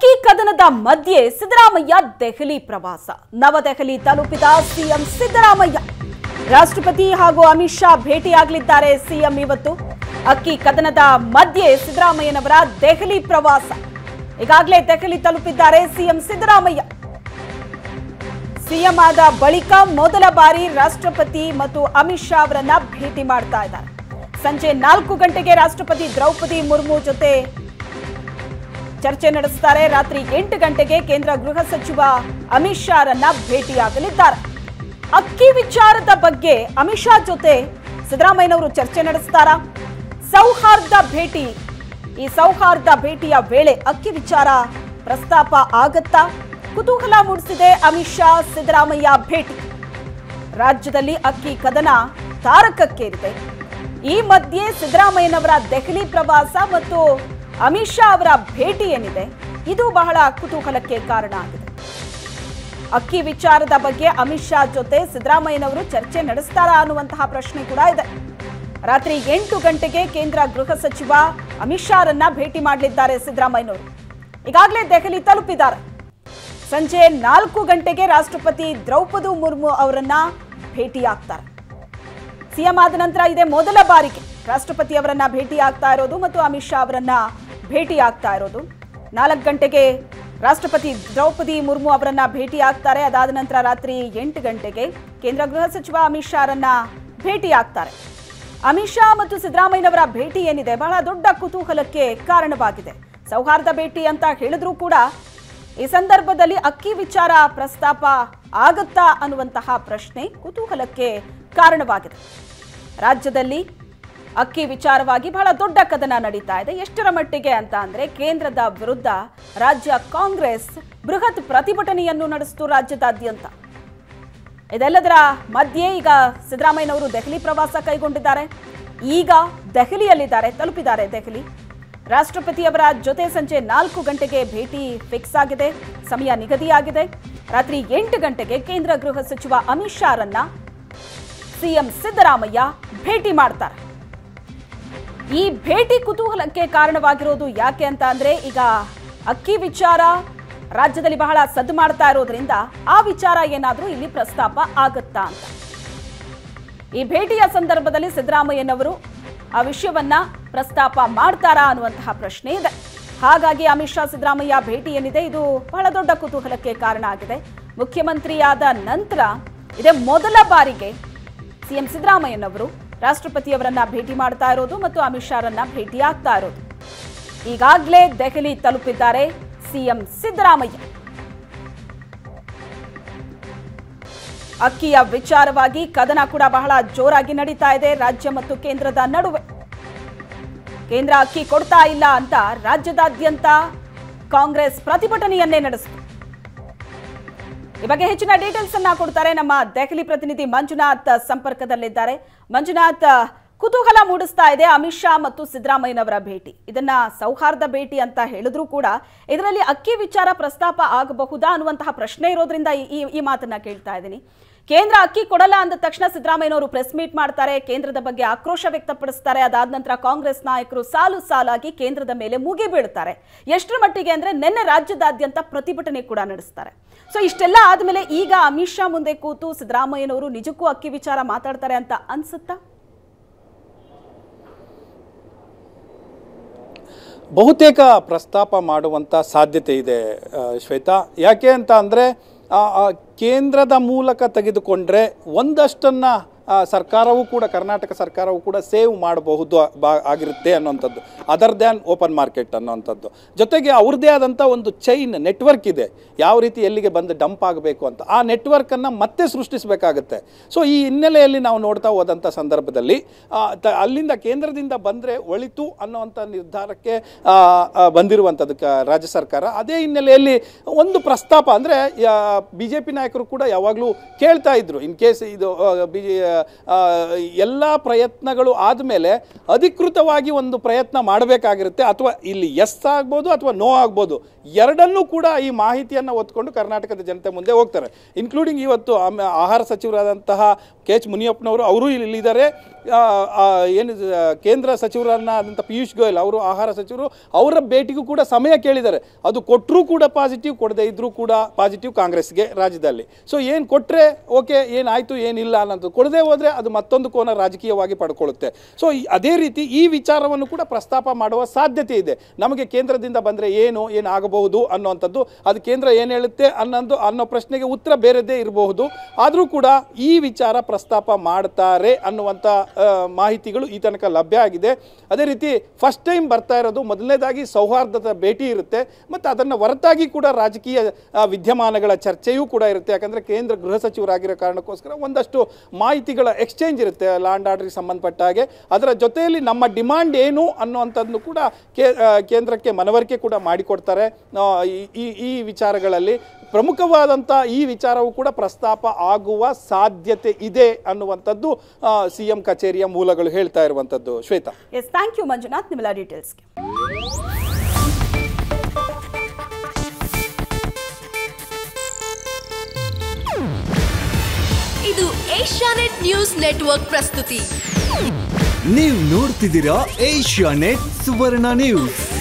ಅಕ್ಕಿ ಕದನದ ಮಧ್ಯೆ ಸಿದ್ದರಾಮಯ್ಯ ದೆಹಲಿ ಪ್ರವಾಸ ನವದೆಹಲಿ ತಲುಪಿದ ಸಿಎಂ ಸಿದ್ದರಾಮಯ್ಯ ರಾಷ್ಟ್ರಪತಿ ಹಾಗೂ ಅಮಿತ್ ಶಾ ಭೇಟಿಯಾಗಲಿದ್ದಾರೆ ಸಿಎಂ ಇವತ್ತು ಅಕ್ಕಿ ಕದನದ ಮಧ್ಯೆ ಸಿದ್ದರಾಮಯ್ಯನವರ ದೆಹಲಿ ಪ್ರವಾಸ ಈಗಾಗಲೇ ದೆಹಲಿ ತಲುಪಿದ್ದಾರೆ ಸಿಎಂ ಸಿದ್ದರಾಮಯ್ಯ ಸಿಎಂ ಆದ ಬಳಿಕ ಮೊದಲ ಬಾರಿ ರಾಷ್ಟ್ರಪತಿ ಮತ್ತು ಅಮಿತ್ ಶಾ ಅವರನ್ನ ಭೇಟಿ ಮಾಡ್ತಾ ಇದ್ದಾರೆ ಸಂಜೆ ನಾಲ್ಕು ಗಂಟೆಗೆ ರಾಷ್ಟ್ರಪತಿ ದ್ರೌಪದಿ ಮುರ್ಮು ಜೊತೆ ಚರ್ಚೆ ನಡೆಸುತ್ತಾರೆ ರಾತ್ರಿ ಎಂಟು ಗಂಟೆಗೆ ಕೇಂದ್ರ ಗೃಹ ಸಚಿವ ಅಮಿತ್ ಶಾರನ್ನ ಭೇಟಿಯಾಗಲಿದ್ದಾರೆ ಅಕ್ಕಿ ವಿಚಾರದ ಬಗ್ಗೆ ಅಮಿತ್ ಶಾ ಜೊತೆ ಸಿದ್ದರಾಮಯ್ಯನವರು ಚರ್ಚೆ ನಡೆಸ್ತಾರಾ ಸೌಹಾರ್ದ ಭೇಟಿ ಈ ಸೌಹಾರ್ದ ಭೇಟಿಯ ವೇಳೆ ಅಕ್ಕಿ ವಿಚಾರ ಪ್ರಸ್ತಾಪ ಆಗತ್ತಾ ಕುತೂಹಲ ಮೂಡಿಸಿದೆ ಅಮಿತ್ ಶಾ ಸಿದ್ದರಾಮಯ್ಯ ಭೇಟಿ ರಾಜ್ಯದಲ್ಲಿ ಅಕ್ಕಿ ಕದನ ತಾರಕಕ್ಕೇರಿದೆ ಈ ಮಧ್ಯೆ ಸಿದ್ದರಾಮಯ್ಯನವರ ದೆಹಲಿ ಪ್ರವಾಸ ಮತ್ತು ಅಮಿತ್ ಶಾ ಅವರ ಭೇಟಿ ಏನಿದೆ ಇದು ಬಹಳ ಕುತೂಹಲಕ್ಕೆ ಕಾರಣ ಆಗಿದೆ ಅಕ್ಕಿ ವಿಚಾರದ ಬಗ್ಗೆ ಅಮಿತ್ ಶಾ ಜೊತೆ ಸಿದ್ದರಾಮಯ್ಯನವರು ಚರ್ಚೆ ನಡೆಸ್ತಾರಾ ಅನ್ನುವಂತಹ ಪ್ರಶ್ನೆ ಕೂಡ ಇದೆ ರಾತ್ರಿ ಎಂಟು ಗಂಟೆಗೆ ಕೇಂದ್ರ ಗೃಹ ಸಚಿವ ಅಮಿತ್ ಶಾರನ್ನ ಭೇಟಿ ಮಾಡಲಿದ್ದಾರೆ ಸಿದ್ದರಾಮಯ್ಯನವರು ಈಗಾಗಲೇ ದೆಹಲಿ ತಲುಪಿದ್ದಾರೆ ಸಂಜೆ ನಾಲ್ಕು ಗಂಟೆಗೆ ರಾಷ್ಟ್ರಪತಿ ದ್ರೌಪದಿ ಮುರ್ಮು ಅವರನ್ನ ಭೇಟಿಯಾಗ್ತಾರೆ ಸಿಎಂ ಆದ ನಂತರ ಇದೇ ಮೊದಲ ಬಾರಿಗೆ ರಾಷ್ಟ್ರಪತಿ ಅವರನ್ನ ಭೇಟಿ ಆಗ್ತಾ ಇರೋದು ಮತ್ತು ಅಮಿತ್ ಶಾ ಅವರನ್ನ ಭೇಟಿ ಆಗ್ತಾ ಇರೋದು ನಾಲ್ಕು ಗಂಟೆಗೆ ರಾಷ್ಟ್ರಪತಿ ದ್ರೌಪದಿ ಮುರ್ಮು ಅವರನ್ನ ಭೇಟಿ ಆಗ್ತಾರೆ ಅದಾದ ನಂತರ ರಾತ್ರಿ ಎಂಟು ಗಂಟೆಗೆ ಕೇಂದ್ರ ಗೃಹ ಸಚಿವ ಅಮಿತ್ ಶಾರನ್ನ ಭೇಟಿ ಆಗ್ತಾರೆ ಅಮಿತ್ ಶಾ ಮತ್ತು ಸಿದ್ದರಾಮಯ್ಯನವರ ಭೇಟಿ ಏನಿದೆ ಬಹಳ ದೊಡ್ಡ ಕುತೂಹಲಕ್ಕೆ ಕಾರಣವಾಗಿದೆ ಸೌಹಾರ್ದ ಭೇಟಿ ಅಂತ ಹೇಳಿದ್ರೂ ಕೂಡ ಈ ಸಂದರ್ಭದಲ್ಲಿ ಅಕ್ಕಿ ವಿಚಾರ ಪ್ರಸ್ತಾಪ ಆಗತ್ತಾ ಅನ್ನುವಂತಹ ಪ್ರಶ್ನೆ ಕುತೂಹಲಕ್ಕೆ ಕಾರಣವಾಗಿದೆ ರಾಜ್ಯದಲ್ಲಿ ಅಕ್ಕಿ ವಿಚಾರವಾಗಿ ಬಹಳ ದೊಡ್ಡ ಕದನ ನಡೀತಾ ಇದೆ ಎಷ್ಟರ ಮಟ್ಟಿಗೆ ಅಂತ ಅಂದ್ರೆ ಕೇಂದ್ರದ ವಿರುದ್ಧ ರಾಜ್ಯ ಕಾಂಗ್ರೆಸ್ ಬೃಹತ್ ಪ್ರತಿಭಟನೆಯನ್ನು ನಡೆಸಿತು ರಾಜ್ಯದಾದ್ಯಂತ ಇದೆಲ್ಲದರ ಮಧ್ಯೆ ಈಗ ಸಿದ್ದರಾಮಯ್ಯನವರು ದೆಹಲಿ ಪ್ರವಾಸ ಕೈಗೊಂಡಿದ್ದಾರೆ ಈಗ ದೆಹಲಿಯಲ್ಲಿದ್ದಾರೆ ತಲುಪಿದ್ದಾರೆ ದೆಹಲಿ ರಾಷ್ಟ್ರಪತಿಯವರ ಜೊತೆ ಸಂಜೆ ನಾಲ್ಕು ಗಂಟೆಗೆ ಭೇಟಿ ಫಿಕ್ಸ್ ಆಗಿದೆ ಸಮಯ ನಿಗದಿಯಾಗಿದೆ ರಾತ್ರಿ ಎಂಟು ಗಂಟೆಗೆ ಕೇಂದ್ರ ಗೃಹ ಸಚಿವ ಅಮಿತ್ ಶಾರನ್ನ ಸಿಎಂ ಸಿದ್ದರಾಮಯ್ಯ ಭೇಟಿ ಮಾಡ್ತಾರೆ ಈ ಭೇಟಿ ಕುತೂಹಲಕ್ಕೆ ಕಾರಣವಾಗಿರೋದು ಯಾಕೆ ಅಂತ ಅಂದ್ರೆ ಈಗ ಅಕ್ಕಿ ವಿಚಾರ ರಾಜ್ಯದಲ್ಲಿ ಬಹಳ ಸದ್ದು ಮಾಡ್ತಾ ಇರೋದ್ರಿಂದ ಆ ವಿಚಾರ ಏನಾದರೂ ಇಲ್ಲಿ ಪ್ರಸ್ತಾಪ ಆಗತ್ತಾ ಅಂತ ಈ ಭೇಟಿಯ ಸಂದರ್ಭದಲ್ಲಿ ಸಿದ್ದರಾಮಯ್ಯನವರು ಆ ವಿಷಯವನ್ನ ಪ್ರಸ್ತಾಪ ಮಾಡ್ತಾರಾ ಅನ್ನುವಂತಹ ಪ್ರಶ್ನೆ ಇದೆ ಹಾಗಾಗಿ ಅಮಿತ್ ಶಾ ಸಿದ್ದರಾಮಯ್ಯ ಭೇಟಿ ಏನಿದೆ ಇದು ಬಹಳ ದೊಡ್ಡ ಕುತೂಹಲಕ್ಕೆ ಕಾರಣ ಆಗಿದೆ ಮುಖ್ಯಮಂತ್ರಿಯಾದ ನಂತರ ಇದೇ ಮೊದಲ ಬಾರಿಗೆ ಸಿಎಂ ಸಿದ್ದರಾಮಯ್ಯನವರು ರಾಷ್ಟ್ರಪತಿಯವರನ್ನ ಭೇಟಿ ಮಾಡ್ತಾ ಇರೋದು ಮತ್ತು ಅಮಿತ್ ಶಾರನ್ನ ಭೇಟಿ ಆಗ್ತಾ ಇರೋದು ಈಗಾಗಲೇ ದೆಹಲಿ ತಲುಪಿದ್ದಾರೆ ಸಿಎಂ ಸಿದ್ದರಾಮಯ್ಯ ಅಕ್ಕಿಯ ವಿಚಾರವಾಗಿ ಕದನ ಕೂಡ ಬಹಳ ಜೋರಾಗಿ ನಡೀತಾ ಇದೆ ರಾಜ್ಯ ಮತ್ತು ಕೇಂದ್ರದ ನಡುವೆ ಕೇಂದ್ರ ಅಕ್ಕಿ ಕೊಡ್ತಾ ಇಲ್ಲ ಅಂತ ರಾಜ್ಯದಾದ್ಯಂತ ಕಾಂಗ್ರೆಸ್ ಪ್ರತಿಭಟನೆಯನ್ನೇ ನಡೆಸಿತು ಈ ಬಗ್ಗೆ ಹೆಚ್ಚಿನ ಡೀಟೇಲ್ಸ್ ಅನ್ನ ಕೊಡ್ತಾರೆ ನಮ್ಮ ದೆಹಲಿ ಪ್ರತಿನಿಧಿ ಮಂಜುನಾಥ್ ಸಂಪರ್ಕದಲ್ಲಿದ್ದಾರೆ ಮಂಜುನಾಥ್ ಕುತೂಹಲ ಮೂಡಿಸ್ತಾ ಇದೆ ಅಮಿತ್ ಶಾ ಮತ್ತು ಸಿದ್ದರಾಮಯ್ಯನವರ ಭೇಟಿ ಇದನ್ನ ಸೌಹಾರ್ದ ಭೇಟಿ ಅಂತ ಹೇಳಿದ್ರು ಕೂಡ ಇದರಲ್ಲಿ ಅಕ್ಕಿ ವಿಚಾರ ಪ್ರಸ್ತಾಪ ಆಗಬಹುದಾ ಅನ್ನುವಂತಹ ಪ್ರಶ್ನೆ ಇರೋದ್ರಿಂದ ಈ- ಈ ಈ ಮಾತನ್ನ ಕೇಳ್ತಾ ಇದ್ದೀನಿ ಕೇಂದ್ರ ಅಕ್ಕಿ ಕೊಡಲ್ಲ ಅಂದ ತಕ್ಷಣ ಸಿದ್ದರಾಮಯ್ಯನವರು ಪ್ರೆಸ್ ಮೀಟ್ ಮಾಡ್ತಾರೆ ಕೇಂದ್ರದ ಬಗ್ಗೆ ಆಕ್ರೋಶ ವ್ಯಕ್ತಪಡಿಸ್ತಾರೆ ಅದಾದ ನಂತರ ಕಾಂಗ್ರೆಸ್ ನಾಯಕರು ಸಾಲು ಸಾಲಾಗಿ ಕೇಂದ್ರದ ಮೇಲೆ ಮುಗಿ ಬೀಳ್ತಾರೆ ಎಷ್ಟರ ಮಟ್ಟಿಗೆ ಅಂದ್ರೆ ನಿನ್ನೆ ರಾಜ್ಯದಾದ್ಯಂತ ಪ್ರತಿಭಟನೆ ಕೂಡ ನಡೆಸ್ತಾರೆ ಸೊ ಇಷ್ಟೆಲ್ಲ ಆದ್ಮೇಲೆ ಈಗ ಅಮಿತ್ ಶಾ ಮುಂದೆ ಕೂತು ಸಿದ್ದರಾಮಯ್ಯನವರು ನಿಜಕ್ಕೂ ಅಕ್ಕಿ ವಿಚಾರ ಮಾತಾಡ್ತಾರೆ ಅಂತ ಅನ್ಸುತ್ತಾ ಬಹುತೇಕ ಪ್ರಸ್ತಾಪ ಮಾಡುವಂಥ ಸಾಧ್ಯತೆ ಇದೆ ಆ, ಶ್ವೇತಾ ಯಾಕೆ ಅಂತ ಅಂದರೆ ಕೇಂದ್ರದ ಮೂಲಕ ತೆಗೆದುಕೊಂಡ್ರೆ ಒಂದಷ್ಟನ್ನು ಸರ್ಕಾರವೂ ಕೂಡ ಕರ್ನಾಟಕ ಸರ್ಕಾರವೂ ಕೂಡ ಸೇವ್ ಮಾಡಬಹುದು ಬಾ ಆಗಿರುತ್ತೆ ಅನ್ನೋಂಥದ್ದು ಅದರ್ ದ್ಯಾನ್ ಓಪನ್ ಮಾರ್ಕೆಟ್ ಅನ್ನೋಂಥದ್ದು ಜೊತೆಗೆ ಅವ್ರದ್ದೇ ಆದಂಥ ಒಂದು ಚೈನ್ ನೆಟ್ವರ್ಕ್ ಇದೆ ಯಾವ ರೀತಿ ಎಲ್ಲಿಗೆ ಬಂದು ಡಂಪ್ ಆಗಬೇಕು ಅಂತ ಆ ನೆಟ್ವರ್ಕನ್ನು ಮತ್ತೆ ಸೃಷ್ಟಿಸಬೇಕಾಗುತ್ತೆ ಸೊ ಈ ಹಿನ್ನೆಲೆಯಲ್ಲಿ ನಾವು ನೋಡ್ತಾ ಹೋದಂಥ ಸಂದರ್ಭದಲ್ಲಿ ಆ, ತ- ಅಲ್ಲಿಂದ ಕೇಂದ್ರದಿಂದ ಬಂದರೆ ಒಳಿತು ಅನ್ನುವಂಥ ನಿರ್ಧಾರಕ್ಕೆ ಆ, ಆ, ಬಂದಿರುವಂಥದ್ದು ಕ ರಾಜ್ಯ ಸರ್ಕಾರ ಅದೇ ಹಿನ್ನೆಲೆಯಲ್ಲಿ ಒಂದು ಪ್ರಸ್ತಾಪ ಅಂದರೆ ಬಿ ಜೆ ಪಿ ನಾಯಕರು ಕೂಡ ಯಾವಾಗಲೂ ಕೇಳ್ತಾ ಇದ್ರು ಇನ್ ಕೇಸ್ ಇದು ಬಿ ಎಲ್ಲ ಪ್ರಯತ್ನಗಳು ಆದಮೇಲೆ ಅಧಿಕೃತವಾಗಿ ಒಂದು ಪ್ರಯತ್ನ ಮಾಡಬೇಕಾಗಿರುತ್ತೆ ಅಥವಾ ಇಲ್ಲಿ ಎಸ್ ಆಗ್ಬೋದು ಅಥವಾ ನೋ ಆಗ್ಬೋದು ಎರಡನ್ನೂ ಕೂಡ ಈ ಮಾಹಿತಿಯನ್ನು ಹೊತ್ಕೊಂಡು ಕರ್ನಾಟಕದ ಜನತೆ ಮುಂದೆ ಹೋಗ್ತಾರೆ ಇನ್ಕ್ಲೂಡಿಂಗ್ ಇವತ್ತು ಆಮ- ಆಹಾರ ಸಚಿವರಾದಂತಹ ಕೆ ಎಚ್ ಮುನಿಯಪ್ಪನವರು ಅವರು ಇಲ್ಲಿದ್ದಾರೆ ಆ, ಆ, ಏನು ಆ, ಕೇಂದ್ರ ಸಚಿವರನ್ನ ಆದಂಥ ಪಿಯೂಷ್ ಗೋಯಲ್ ಅವರು ಆಹಾರ ಸಚಿವರು ಅವರ ಭೇಟಿಗೂ ಕೂಡ ಸಮಯ ಕೇಳಿದ್ದಾರೆ ಅದು ಕೊಟ್ಟರೂ ಕೂಡ ಪಾಸಿಟಿವ್ ಕೊಡದೇ ಇದ್ರೂ ಕೂಡ ಪಾಸಿಟಿವ್ ಕಾಂಗ್ರೆಸ್ಗೆ ರಾಜ್ಯದಲ್ಲಿ ಸೊ ಏನು ಕೊಟ್ಟರೆ ಓಕೆ ಏನಾಯಿತು ಏನಿಲ್ಲ ಅನ್ನೋದು ಕೊಡದೆ ಹೋದರೆ ಅದು ಮತ್ತೊಂದು ಕೋನ ರಾಜಕೀಯವಾಗಿ ಪಡ್ಕೊಳ್ಳುತ್ತೆ ಸೊ ಅದೇ ರೀತಿ ಈ ವಿಚಾರವನ್ನು ಕೂಡ ಪ್ರಸ್ತಾಪ ಮಾಡುವ ಸಾಧ್ಯತೆ ಇದೆ ನಮಗೆ ಕೇಂದ್ರದಿಂದ ಬಂದರೆ ಏನು ಏನಾಗಬಹುದು ಅನ್ನುವಂಥದ್ದು ಅದು ಕೇಂದ್ರ ಏನು ಹೇಳುತ್ತೆ ಅನ್ನೋದು ಅನ್ನೋ ಪ್ರಶ್ನೆಗೆ ಉತ್ತರ ಬೇರೆದೇ ಇರಬಹುದು ಆದರೂ ಕೂಡ ಈ ವಿಚಾರ ಪ್ರಸ್ತಾಪ ಮಾಡ್ತಾರೆ ಅನ್ನುವಂಥ ಆ, ಮಾಹಿತಿಗಳು ಈ ತನಕ ಲಭ್ಯ ಆಗಿದೆ ಅದೇ ರೀತಿ ಫಸ್ಟ್ ಟೈಮ್ ಬರ್ತಾ ಇರೋದು ಮೊದಲನೇದಾಗಿ ಸೌಹಾರ್ದದ ಭೇಟಿ ಇರುತ್ತೆ ಮತ್ತು ಅದನ್ನು ಹೊರತಾಗಿ ಕೂಡ ರಾಜಕೀಯ ಆ, ವಿದ್ಯಮಾನಗಳ ಚರ್ಚೆಯೂ ಕೂಡ ಇರುತ್ತೆ ಯಾಕಂದರೆ ಕೇಂದ್ರ ಗೃಹ ಸಚಿವರಾಗಿರೋ ಕಾರಣಕ್ಕೋಸ್ಕರ ಒಂದಷ್ಟು ಮಾಹಿತಿಗಳ ಎಕ್ಸ್ಚೇಂಜ್ ಇರುತ್ತೆ ಲ್ಯಾಂಡ್ ಆರ್ಡ್ರಿಗೆ ಸಂಬಂಧಪಟ್ಟ ಹಾಗೆ ಅದರ ಜೊತೆಯಲ್ಲಿ ನಮ್ಮ ಡಿಮಾಂಡ್ ಏನು ಅನ್ನುವಂಥದ್ದನ್ನು ಕೂಡ ಕೇ ಆ, ಕೇಂದ್ರಕ್ಕೆ ಮನವರಿಕೆ ಕೂಡ ಮಾಡಿಕೊಡ್ತಾರೆ ಆ, ಈ- ಈ ಈ ವಿಚಾರಗಳಲ್ಲಿ ಪ್ರಮುಖವಾದಂಥ ಈ ವಿಚಾರವು ಕೂಡ ಪ್ರಸ್ತಾಪ ಆಗುವ ಸಾಧ್ಯತೆ ಇದೆ ಅನ್ನುವಂಥದ್ದು ಸಿ ಎಂ ಕಚೇರಿಯ ಮೂಲಗಳು ಹೇಳ್ತಾ ಇರುವಂಥದ್ದು Shweta yes thank you Manjunath ನಿಮ್ಮೆಲ್ಲ ಡೀಟೇಲ್ಸ್ಗೆ ಇದು ಏಷ್ಯಾನೆಟ್ ನ್ಯೂಸ್ ನೆಟ್ವರ್ಕ್ ಪ್ರಸ್ತುತಿ ನೀವು ನೋಡ್ತಿದ್ದೀರಾ ಏಷ್ಯಾ ನೆಟ್ ಸುವರ್ಣ ನ್ಯೂಸ್